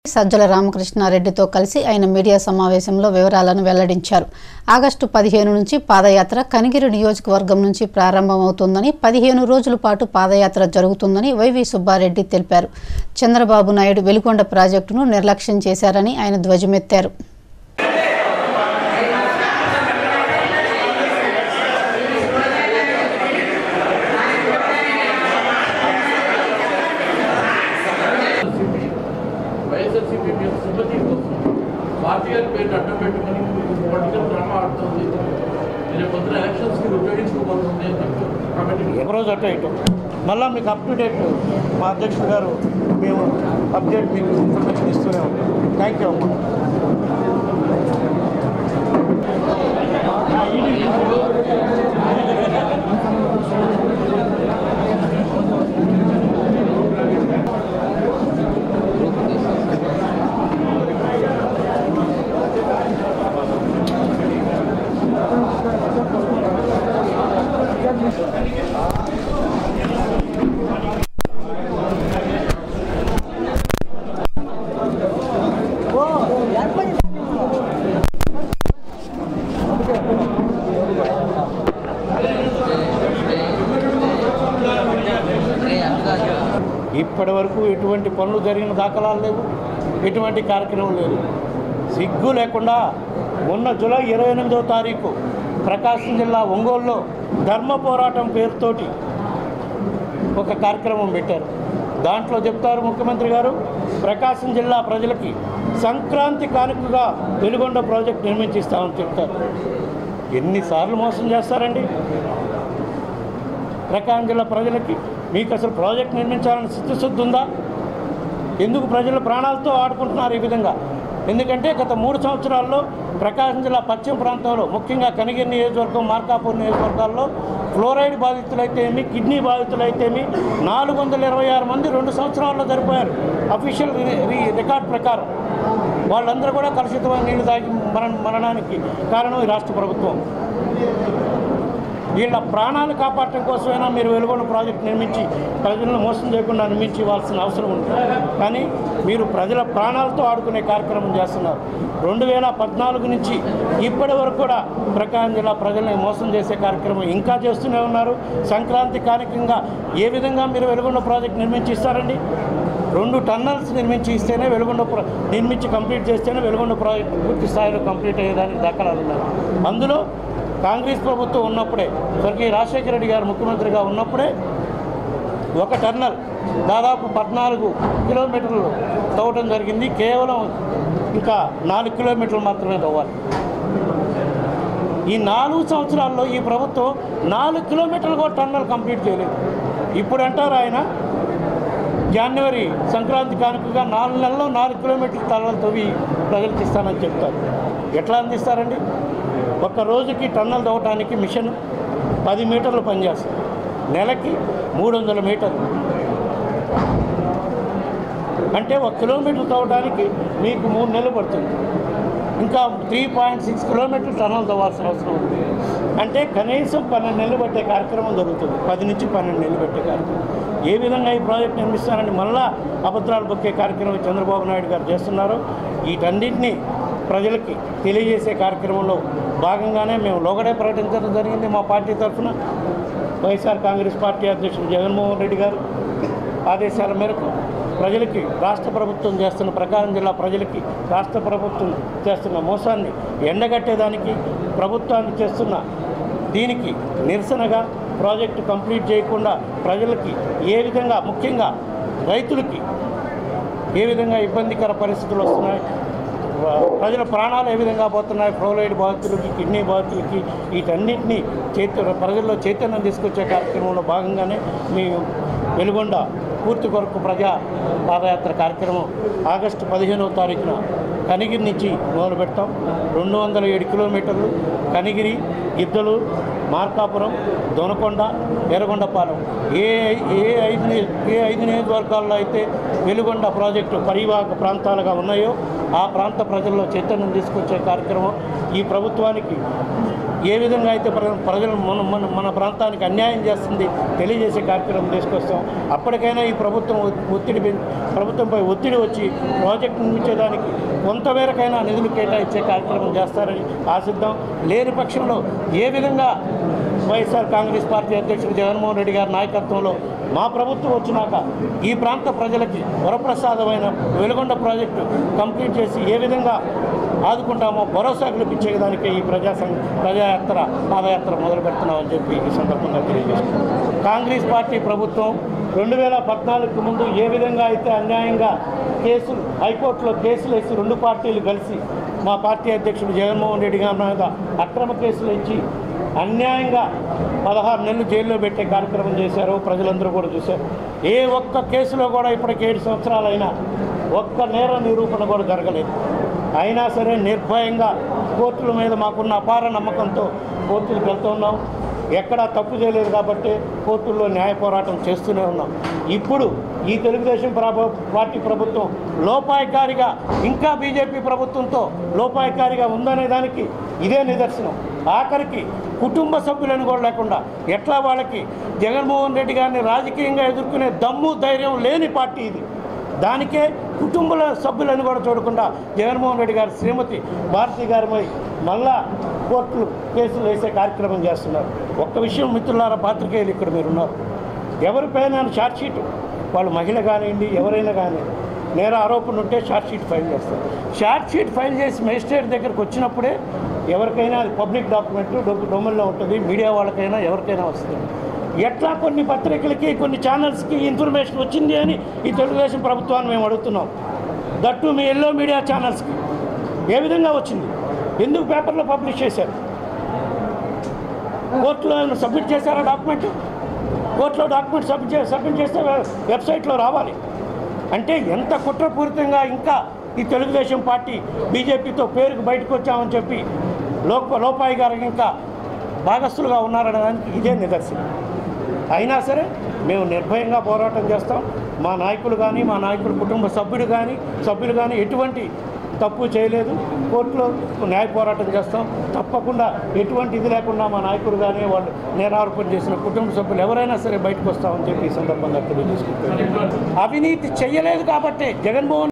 సజ్జల రామకృష్ణారెడ్డితో కలిసి ఆయన మీడియా సమావేశంలో వివరాలను వెల్లడించారు ఆగస్టు పదిహేను నుంచి పాదయాత్ర కనిగిరి నియోజకవర్గం నుంచి ప్రారంభమవుతుందని పదిహేను రోజుల పాటు పాదయాత్ర జరుగుతుందని వైవి సుబ్బారెడ్డి తెలిపారు చంద్రబాబు నాయుడు వెలుగొండ ప్రాజెక్టును నిర్లక్ష్యం చేశారని ఆయన ధ్వజమెత్తారు వైఎస్ఆర్సీపీ మీద సింపతి కోసం పార్టీ గారి పేరు అడ్డం పెట్టుకొని పొలిటికల్ డ్రామా ఆడుతుంది రేపు పొద్దున ఎలక్షన్స్కి ఉపయోగించుకోబోతుంది అని చెప్పి కమిటీ ఒకరోజు అటు ఇటు మళ్ళీ మీకు అప్ టు డేట్ మా అధ్యక్షుడు గారు మేము అప్డేట్ మీకు ఇన్ఫర్మేషన్ ఇస్తూనే ఉంటాం థ్యాంక్ యూ అమ్మా ఇప్పటి వరకు ఎటువంటి పనులు జరిగిన దాఖలాలు లేవు ఎటువంటి కార్యక్రమం లేదు సిగ్గు లేకుండా మొన్న జూలై ఇరవై ఎనిమిదవ తారీఖు ప్రకాశం జిల్లా ఒంగోలులో ధర్మ పోరాటం పేరుతోటి ఒక కార్యక్రమం పెట్టారు దాంట్లో చెప్తారు ముఖ్యమంత్రి గారు ప్రకాశం జిల్లా ప్రజలకి సంక్రాంతి కానుకగా వెలుగొండ ప్రాజెక్ట్ నిర్మించిస్తామని చెప్తారు ఎన్నిసార్లు మోసం చేస్తారండి ప్రకాశం జిల్లా ప్రజలకి మీకు అసలు ప్రాజెక్ట్ నిర్మించాలని చిత్తశుద్ధి ఉందా ఎందుకు ప్రజల ప్రాణాలతో ఆడుకుంటున్నారు ఈ విధంగా ఎందుకంటే గత మూడు సంవత్సరాల్లో ప్రకాశం జిల్లా పశ్చిమ ప్రాంతంలో ముఖ్యంగా కనిగిరి నియోజకవర్గం మార్కాపూర్ నియోజకవర్గాల్లో ఫ్లోరైడ్ బాధితులైతేమి కిడ్నీ బాధితులైతేమి నాలుగు వందల ఇరవై ఆరు మంది రెండు సంవత్సరాల్లో చనిపోయారు అఫీషియల్ రికార్డ్ ప్రకారం వాళ్ళందరూ కూడా కలుషితమైన నీళ్లు తాగి మరణ మరణానికి కారణం ఈ రాష్ట్ర ప్రభుత్వం వీళ్ళ ప్రాణాలు కాపాడటం కోసమైనా మీరు వెలుగొండ ప్రాజెక్ట్ నిర్మించి ప్రజలను మోసం చేయకుండా నిర్మించి ఇవ్వాల్సిన అవసరం ఉంది కానీ మీరు ప్రజల ప్రాణాలతో ఆడుకునే కార్యక్రమం చేస్తున్నారు రెండు వేల పద్నాలుగు నుంచి ఇప్పటి వరకు కూడా ప్రకాశం జిల్లా ప్రజల్ని మోసం చేసే కార్యక్రమం ఇంకా చేస్తూనే ఉన్నారు సంక్రాంతి కారకంగా ఏ విధంగా మీరు వెలుగొండ ప్రాజెక్ట్ నిర్మించి ఇస్తారండి రెండు టన్నల్స్ నిర్మించి ఇస్తేనే వెలుగొండ ప్ర- నిర్మించి కంప్లీట్ చేస్తేనే వెలుగొండ ప్రాజెక్ట్ పూర్తి స్థాయిలో కంప్లీట్ అయ్యేదానికి దాఖలాలు ఉన్నాయి అందులో కాంగ్రెస్ ప్రభుత్వం ఉన్నప్పుడే స్వర్గీయ రాజశేఖర రెడ్డి గారు ముఖ్యమంత్రిగా ఉన్నప్పుడే ఒక టన్నల్ దాదాపు పద్నాలుగు కిలోమీటర్లు తవ్వటం జరిగింది కేవలం ఇంకా నాలుగు కిలోమీటర్లు మాత్రమే తవ్వాలి ఈ నాలుగు సంవత్సరాల్లో ఈ ప్రభుత్వం నాలుగు కిలోమీటర్లు కూడా టన్నల్ కంప్లీట్ చేయలేదు ఇప్పుడు అంటారు ఆయన జనవరి సంక్రాంతి కానుకగా నాలుగు నెలల్లో నాలుగు కిలోమీటర్ల టన్నల్ తవ్వి ప్రజలకు ఇస్తానని చెప్తారు ఎట్లా అందిస్తారండి ఒక్క రోజుకి టన్నల్ తవ్వటానికి మిషన్ పది మీటర్లు పనిచేస్తుంది నెలకి మూడు వందల మీటర్లు అంటే ఒక కిలోమీటర్ తవ్వడానికి మీకు మూడు నెలలు పడుతుంది ఇంకా three point six kilometer tunnel తవ్వాల్సిన అవసరం ఉంది అంటే కనీసం పన్నెండు నెలలు పట్టే కార్యక్రమం జరుగుతుంది పది నుంచి పన్నెండు నెలలు పెట్టే కార్యక్రమం ఏ విధంగా ఈ ప్రాజెక్ట్ నిర్మిస్తారని మళ్ళా అభద్రాలు బొక్కే కార్యక్రమం చంద్రబాబు నాయుడు గారు చేస్తున్నారు వీటన్నిటిని ప్రజలకి తెలియజేసే కార్యక్రమంలో భాగంగానే మేము లోగడే ప్రకటించడం జరిగింది మా పార్టీ తరఫున వైఎస్ఆర్ కాంగ్రెస్ పార్టీ అధ్యక్షుడు జగన్మోహన్ రెడ్డి గారు ఆదేశాల మేరకు ప్రజలకి రాష్ట్ర ప్రభుత్వం చేస్తున్న ప్రకాశం జిల్లా ప్రజలకి రాష్ట్ర ప్రభుత్వం చేస్తున్న మోసాన్ని ఎండగట్టేదానికి ప్రభుత్వాన్ని చేస్తున్న దీనికి నిరసనగా ప్రాజెక్టు కంప్లీట్ చేయకుండా ప్రజలకి ఏ విధంగా ముఖ్యంగా రైతులకి ఏ విధంగా ఇబ్బందికర పరిస్థితులు వస్తున్నాయి ప్రజల ప్రాణాలు ఏ విధంగా పోతున్నాయి ఫ్లోరైడ్ బాధితులకి కిడ్నీ బాధితులకి వీటన్నిటినీ చైతన్య ప్రజల్లో చైతన్యం తీసుకొచ్చే కార్యక్రమంలో భాగంగానే మీ వెలుగొండ పూర్తి కొరకు ప్రజా పాదయాత్ర కార్యక్రమం ఆగస్టు పదిహేనవ తారీఖున కనిగిరి నుంచి మొదలు పెడతాం రెండు వందల ఏడు కిలోమీటర్లు కనిగిరి గిద్దలు మార్కాపురం దొనకొండ ఎర్రగొండపాలెం ఏ ఏ ఐదు ని- ఏ ఐదు నియోజకవర్గాల్లో అయితే వెలుగొండ ప్రాజెక్టు పరివాహక ప్రాంతాలుగా ఉన్నాయో ఆ ప్రాంత ప్రజల్లో చైతన్యం తీసుకొచ్చే కార్యక్రమం ఈ ప్రభుత్వానికి ఏ విధంగా అయితే ప్ర- ప్రజలు మన మన మన ప్రాంతానికి అన్యాయం చేస్తుంది తెలియజేసే కార్యక్రమం తీసుకొస్తాం అప్పటికైనా ఈ ప్రభుత్వం ఒ- ఒత్తిడి పెం- ప్రభుత్వంపై ఒత్తిడి వచ్చి ప్రాజెక్టు నిర్మించేదానికి కొంతమేరకైనా నిధులు కేటాయించే కార్యక్రమం చేస్తారని ఆశిద్దాం లేని పక్షంలో ఏ విధంగా వైఎస్ఆర్ కాంగ్రెస్ పార్టీ అధ్యక్షుడు జగన్మోహన్ రెడ్డి గారి నాయకత్వంలో మా ప్రభుత్వం వచ్చినాక ఈ ప్రాంత ప్రజలకి వరప్రసాదమైన వెలుగొండ ప్రాజెక్టు కంప్లీట్ చేసి ఏ విధంగా ఆదుకుంటామో భరోసా కల్పించే దానికి ఈ ప్రజా సంఘ ప్రజాయాత్ర పాదయాత్ర మొదలు పెడుతున్నామని చెప్పి ఈ సందర్భంగా తెలియజేస్తున్నాం కాంగ్రెస్ పార్టీ ప్రభుత్వం రెండు వేల పద్నాలుగుకు ముందు ఏ విధంగా అయితే అన్యాయంగా కేసులు హైకోర్టులో కేసులు వేసి రెండు పార్టీలు కలిసి మా పార్టీ అధ్యక్షుడు జగన్మోహన్ రెడ్డి గారి మీద అక్రమ కేసులు ఇచ్చి అన్యాయంగా పదహారు నెలలు జైల్లో పెట్టే కార్యక్రమం చేశారు ప్రజలందరూ కూడా చూశారు ఏ ఒక్క కేసులో కూడా ఇప్పటికి ఏడు సంవత్సరాలైనా ఒక్క నేర నిరూపణ కూడా జరగలేదు అయినా సరే నిర్భయంగా కోర్టుల మీద మాకున్న అపార నమ్మకంతో కోర్టులకు వెళ్తూ ఉన్నాం ఎక్కడా తప్పు చేయలేదు కాబట్టి కోర్టుల్లో న్యాయ పోరాటం చేస్తూనే ఉన్నాం ఇప్పుడు ఈ తెలుగుదేశం ప్రభు పార్టీ ప్రభుత్వం లోపాయకారిగా ఇంకా బీజేపీ ప్రభుత్వంతో లోపాయకారిగా ఉందనే దానికి ఇదే నిదర్శనం ఆఖరికి కుటుంబ సభ్యులను కూడా లేకుండా ఎట్లా వాళ్ళకి జగన్మోహన్ రెడ్డి గారిని రాజకీయంగా ఎదుర్కొనే దమ్ము ధైర్యం లేని పార్టీ ఇది దానికే కుటుంబ సభ్యులను కూడా చూడకుండా జగన్మోహన్ రెడ్డి గారి శ్రీమతి భారతి గారిపై మళ్ళా కోర్టులు కేసులు వేసే కార్యక్రమం చేస్తున్నారు ఒక్క విషయం మిత్రులారా పాత్రికేయులు ఇక్కడ మీరు ఉన్నారు ఎవరిపైన షార్ట్ షీట్ వాళ్ళు మహిళ కానివ్వండి ఎవరైనా కానీ నేర ఆరోపణ ఉంటే షార్ట్ షీట్ ఫైల్ చేస్తారు షార్ట్ షీట్ ఫైల్ చేసి మేజిస్ట్రేట్ దగ్గరకు వచ్చినప్పుడే ఎవరికైనా అది పబ్లిక్ డాక్యుమెంట్ డొమైన్లో ఉంటుంది మీడియా వాళ్ళకైనా ఎవరికైనా వస్తుంది ఎట్లా కొన్ని పత్రికలకి కొన్ని ఛానల్స్కి ఇన్ఫర్మేషన్ వచ్చింది అని ఈ తెలుగుదేశం ప్రభుత్వాన్ని మేము అడుగుతున్నాం దట్టు మీ ఎల్లో మీడియా ఛానల్స్కి ఏ విధంగా వచ్చింది ఎందుకు పేపర్లో పబ్లిష్ చేశారు కోర్టులో ఏమైనా సబ్మిట్ చేశారా డాక్యుమెంట్ కోర్టులో డాక్యుమెంట్ సబ్మిట్ చే సబ్మిట్ చేస్తే వె- వెబ్సైట్లో రావాలి అంటే ఎంత కుట్రపూరితంగా ఇంకా ఈ తెలుగుదేశం పార్టీ బీజేపీతో పేరుకు బయటకు వచ్చామని చెప్పి లోప లోపాయి గారు ఇంకా భాగస్థులుగా ఉన్నారనే దానికి ఇదే నిదర్శనం అయినా సరే మేము నిర్భయంగా పోరాటం చేస్తాం మా నాయకులు కానీ మా నాయకుల కుటుంబ సభ్యుడు కానీ సభ్యులు కానీ ఎటువంటి తప్పు చేయలేదు కోర్టులో న్యాయ పోరాటం చేస్తాం తప్పకుండా ఎటువంటి ఇది లేకుండా మా నాయకుడు కానీ వాళ్ళు నేరారోపణ చేసిన కుటుంబ సభ్యులు ఎవరైనా సరే బయటకు వస్తామని చెప్పి ఈ సందర్భంగా తెలియజేసుకుంటున్నాం అవినీతి చెయ్యలేదు కాబట్టి జగన్మోహన్